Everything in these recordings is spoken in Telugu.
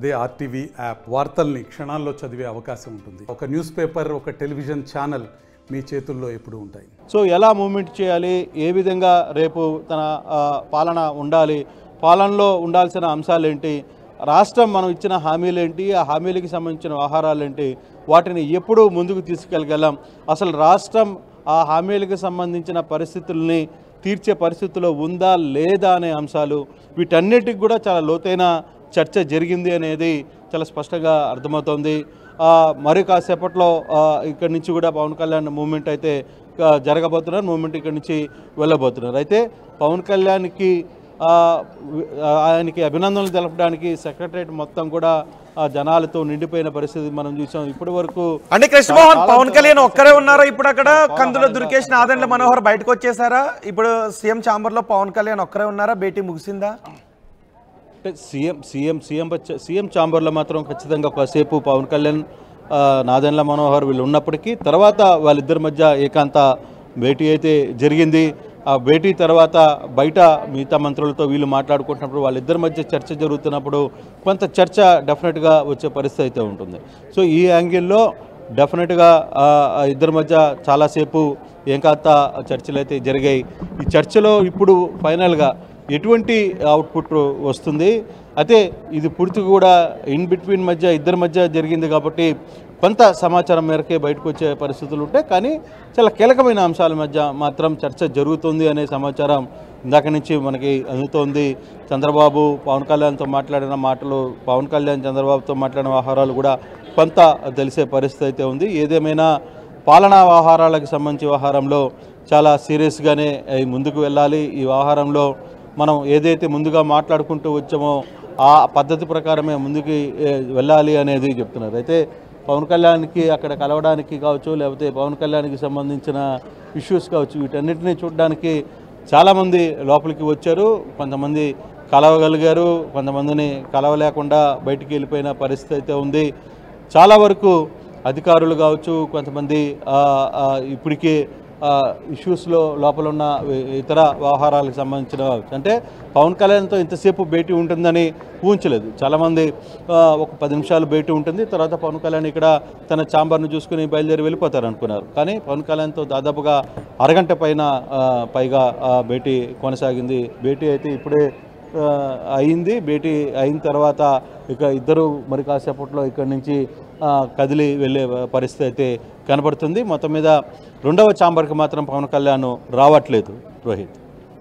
అదే ఆర్టీవీ యాప్ వార్తల్ని క్షణాల్లో చదివే అవకాశం ఉంటుంది ఒక న్యూస్ పేపర్ ఒక టెలివిజన్ ఛానల్ మీ చేతుల్లో ఎప్పుడూ ఉంటాయి సో ఎలా మూవ్మెంట్ చేయాలి ఏ విధంగా రేపు తన ఆ, పాలన ఉండాలి పాలనలో ఉండాల్సిన అంశాలు ఏంటి రాష్ట్రం మనం ఇచ్చిన హామీలు ఏంటి ఆ హామీలకి సంబంధించిన వ్యవహారాలు ఏంటి వాటిని ఎప్పుడు ముందుకు తీసుకెళ్ళగలం అసలు రాష్ట్రం ఆ హామీలకు సంబంధించిన పరిస్థితుల్ని తీర్చే పరిస్థితిలో ఉందా లేదా అనే అంశాలు వీటన్నిటికి కూడా చాలా లోతైన చర్చ జరిగింది అనేది చాలా స్పష్టంగా అర్థమవుతోంది ఆ, మరి కాసేపట్లో ఆ, ఇక్కడి నుంచి కూడా పవన్ కళ్యాణ్ మూమెంట్ అయితే ఆ, జరగబోతున్నారు మూమెంట్ ఇక్కడి నుంచి వెళ్ళబోతున్నారు అయితే పవన్ కళ్యాణ్కి ఆ, వి- ఆ, ఆయనకి అభినందనలు తెలపడానికి సెక్రటరేట్ మొత్తం కూడా ఆ, జనాలతో నిండిపోయిన పరిస్థితి మనం చూసాం ఇప్పటి వరకు అంటే కృష్ణమోహన్ పవన్ కళ్యాణ్ ఒక్కరే ఉన్నారా ఇప్పుడు అక్కడ కందులో దుర్గేష్ నాదెండ్ల మనోహర్ బయటకు వచ్చేసారా ఇప్పుడు సీఎం ఛాంబర్ లో పవన్ కళ్యాణ్ ఒక్కరే ఉన్నారా భేటీ ముగిసిందా అంటే సీఎం సీఎం సీఎం వచ్చే- సీఎం ఛాంబర్లో మాత్రం ఖచ్చితంగా కాసేపు పవన్ కళ్యాణ్ ఆ, నాదెండ్ల మనోహర్ వీళ్ళు ఉన్నప్పటికీ తర్వాత వాళ్ళిద్దరి మధ్య ఏకాంత భేటీ అయితే జరిగింది ఆ భేటీ తర్వాత బయట మిగతా మంత్రులతో వీళ్ళు మాట్లాడుకుంటున్నప్పుడు వాళ్ళిద్దరి మధ్య చర్చ జరుగుతున్నప్పుడు కొంత చర్చ డెఫినెట్గా వచ్చే పరిస్థితి అయితే ఉంటుంది సో ఈ యాంగిల్లో డెఫినెట్గా ఆ, ఆ ఇద్దరి మధ్య చాలాసేపు ఏకాంత చర్చలు అయితే జరిగాయి ఈ చర్చలో ఇప్పుడు ఫైనల్గా ఎటువంటి అవుట్పుట్ వస్తుంది అయితే ఇది పూర్తి కూడా ఇన్ బిట్వీన్ మధ్య ఇద్దరి మధ్య జరిగింది కాబట్టి కొంత సమాచారం మేరకే బయటకు వచ్చే పరిస్థితులు ఉంటాయి కానీ చాలా కీలకమైన అంశాల మధ్య మాత్రం చర్చ జరుగుతుంది అనే సమాచారం ఇందాక నుంచి మనకి అందుతోంది చంద్రబాబు పవన్ కళ్యాణ్తో మాట్లాడిన మాటలు పవన్ కళ్యాణ్ చంద్రబాబుతో మాట్లాడిన వ్యవహారాలు కూడా కొంత తెలిసే పరిస్థితి అయితే ఉంది ఏదేమైనా పాలనా వ్యవహారాలకు సంబంధించి వ్యవహారంలో చాలా సీరియస్గానే ఈ ముందుకు వెళ్ళాలి ఈ వ్యవహారంలో మనం ఏదైతే ముందుగా మాట్లాడుకుంటూ వచ్చామో ఆ పద్ధతి ప్రకారమే ముందుకు ఏ, వెళ్ళాలి అనేది చెప్తున్నారు అయితే పవన్ కళ్యాణ్కి అక్కడ కలవడానికి కావచ్చు లేకపోతే పవన్ కళ్యాణ్కి సంబంధించిన ఇష్యూస్ కావచ్చు వీటన్నిటిని చూడడానికి చాలామంది లోపలికి వచ్చారు కొంతమంది కలవగలిగారు కొంతమందిని కలవలేకుండా బయటికి వెళ్ళిపోయిన పరిస్థితి అయితే ఉంది చాలా వరకు అధికారులు కావచ్చు కొంతమంది ఆ, ఆ, ఇప్పటికీ ఇష్యూస్లో లోపల ఉన్న ఇతర వ్యవహారాలకు సంబంధించిన కావచ్చు. అంటే పవన్ కళ్యాణ్తో ఇంతసేపు భేటీ ఉంటుందని ఊహించలేదు చాలామంది ఆ, ఒక పది నిమిషాలు భేటీ ఉంటుంది తర్వాత పవన్ కళ్యాణ్ ఇక్కడ తన ఛాంబర్ను చూసుకుని బయలుదేరి వెళ్ళిపోతారు అనుకున్నారు కానీ పవన్ కళ్యాణ్తో దాదాపుగా అరగంట పైన ఆ, పైగా ఆ, భేటీ కొనసాగింది భేటీ అయితే ఇప్పుడే ఆ, అయింది భేటీ అయిన తర్వాత ఇక ఇద్దరు మరి కాసేపట్లో ఇక్కడి నుంచి ఆ, కదిలి వెళ్ళే పరిస్థితి అయితే కనబడుతుంది మొత్తం మీద రెండవ ఛాంబర్కి మాత్రం పవన్ కళ్యాణ్ రావట్లేదు రోహిత్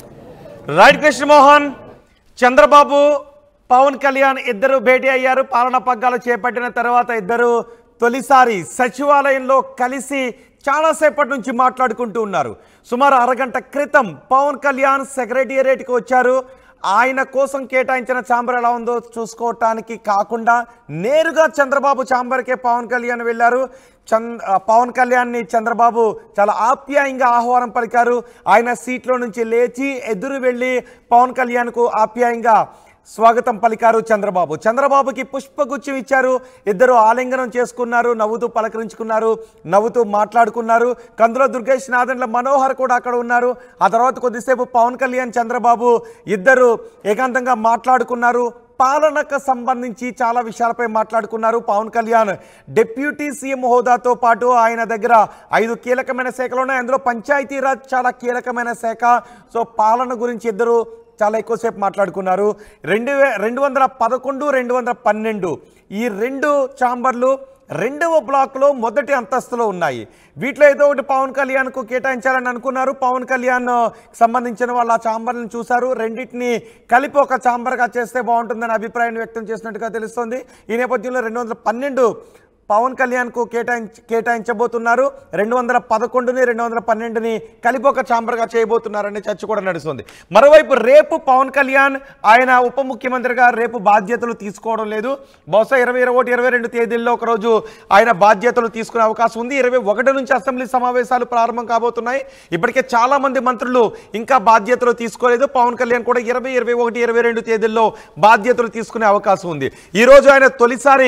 రైట్ కృష్ణమోహన్ చంద్రబాబు పవన్ కళ్యాణ్ ఇద్దరు భేటీ అయ్యారు పాలనా పగ్గాలు చేపట్టిన తర్వాత ఇద్దరు తొలిసారి సచివాలయంలో కలిసి చాలాసేపటి నుంచి మాట్లాడుకుంటూ ఉన్నారు సుమారు అరగంట క్రితం పవన్ కళ్యాణ్ సెక్రటేరియట్కి వచ్చారు ఆయన కోసం కేటాయించిన ఛాంబర్ ఎలా ఉందో చూసుకోవటానికి కాకుండా నేరుగా చంద్రబాబు ఛాంబర్కే పవన్ కళ్యాణ్ వెళ్ళారు చంద్ ఆ, పవన్ కళ్యాణ్ని చంద్రబాబు చాలా ఆప్యాయంగా ఆహ్వానం పలికారు ఆయన సీట్లో నుంచి లేచి ఎదురు వెళ్ళి పవన్ కళ్యాణ్కు ఆప్యాయంగా స్వాగతం పలికారు చంద్రబాబు చంద్రబాబుకి పుష్పగుచ్చం ఇచ్చారు ఇద్దరు ఆలింగనం చేసుకున్నారు నవ్వుతూ పలకరించుకున్నారు నవ్వుతూ మాట్లాడుకున్నారు కందుల దుర్గేష్ నాదెండ్ల మనోహర్ కూడా అక్కడ ఉన్నారు ఆ తర్వాత కొద్దిసేపు పవన్ కళ్యాణ్ చంద్రబాబు ఇద్దరు ఏకాంతంగా మాట్లాడుకున్నారు పాలనకు సంబంధించి చాలా విషయాలపై మాట్లాడుకున్నారు పవన్ కళ్యాణ్ డిప్యూటీ సీఎం హోదాతో పాటు ఆయన దగ్గర ఐదు కీలకమైన శాఖలు ఉన్నాయి అందులో పంచాయతీరాజ్ చాలా కీలకమైన శాఖ సో పాలన గురించి ఇద్దరు చాలా ఎక్కువసేపు మాట్లాడుకున్నారు రెండు వే రెండు వందల పదకొండు రెండు వందల పన్నెండు ఈ రెండు ఛాంబర్లు రెండవ బ్లాక్లో మొదటి అంతస్తులో ఉన్నాయి వీటిలో ఏదో ఒకటి పవన్ కళ్యాణ్కు కేటాయించాలని అనుకున్నారు పవన్ కళ్యాణ్ సంబంధించిన వాళ్ళు ఆ ఛాంబర్లను చూశారు రెండింటిని కలిపి ఒక ఛాంబర్గా చేస్తే బాగుంటుందని అభిప్రాయం వ్యక్తం చేసినట్టుగా తెలుస్తోంది ఈ నేపథ్యంలో రెండు వందల పన్నెండు పవన్ కళ్యాణ్కు కేటాయించ కేటాయించబోతున్నారు రెండు వందల పదకొండుని రెండు వందల పన్నెండుని కలిపి ఒక ఛాంబర్గా చేయబోతున్నారనే చర్చ కూడా నడుస్తుంది మరోవైపు రేపు పవన్ కళ్యాణ్ ఆయన ఉప ముఖ్యమంత్రిగా రేపు బాధ్యతలు తీసుకోవడం లేదు బహుశా ఇరవై ఇరవై ఒకటి ఇరవై రెండు తేదీల్లో ఒకరోజు ఆయన బాధ్యతలు తీసుకునే అవకాశం ఉంది ఇరవై ఒకటి నుంచి అసెంబ్లీ సమావేశాలు ప్రారంభం కాబోతున్నాయి ఇప్పటికే చాలా మంది మంత్రులు ఇంకా బాధ్యతలు తీసుకోలేదు పవన్ కళ్యాణ్ కూడా ఇరవై ఇరవై ఒకటి ఇరవై రెండు తేదీల్లో బాధ్యతలు తీసుకునే అవకాశం ఉంది ఈ రోజు ఆయన తొలిసారి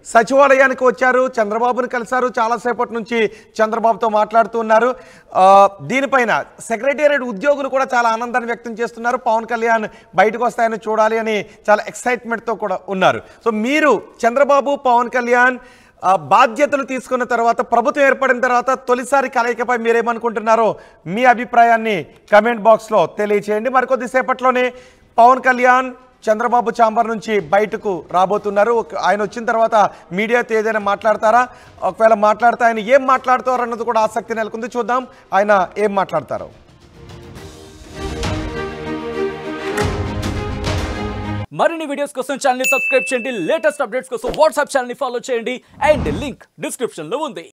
సచివాలయానికి వచ్చారు చంద్రబాబుని కలిశారు చాలాసేపటి నుంచి చంద్రబాబుతో మాట్లాడుతూ ఉన్నారు ఆ, దీనిపైన సెక్రటేరియట్ ఉద్యోగులు కూడా చాలా ఆనందాన్ని వ్యక్తం చేస్తున్నారు పవన్ కళ్యాణ్ బయటకు వస్తాయని చూడాలి అని చాలా ఎక్సైట్మెంట్తో కూడా ఉన్నారు సో మీరు చంద్రబాబు పవన్ కళ్యాణ్ ఆ, బాధ్యతలు తీసుకున్న తర్వాత ప్రభుత్వం ఏర్పడిన తర్వాత తొలిసారి కలయికపై మీరేమనుకుంటున్నారో మీ అభిప్రాయాన్ని కమెంట్ బాక్స్లో తెలియచేయండి మరికొద్దిసేపట్లోనే పవన్ కళ్యాణ్ చంద్రబాబు చాంబర్ నుంచి బయటకు రాబోతున్నారు ఒక- ఆయన వచ్చిన తర్వాత మీడియాతో ఏదైనా మాట్లాడతారా ఒకవేళ మాట్లాడితే ఆయన ఏం మాట్లాడతారు అన్నది కూడా ఆసక్తి నెలకొంది చూద్దాం ఆయన ఏం మాట్లాడతారో మరిన్ని వీడియోస్ కోసం ఛానల్ సబ్స్క్రైబ్ చేయండి లేటెస్ట్ అప్డేట్స్ కోసం వాట్సాప్ ఛానల్ ఫాలో చేయండి అండ్ లింక్ డిస్క్రిప్షన్ లో ఉంది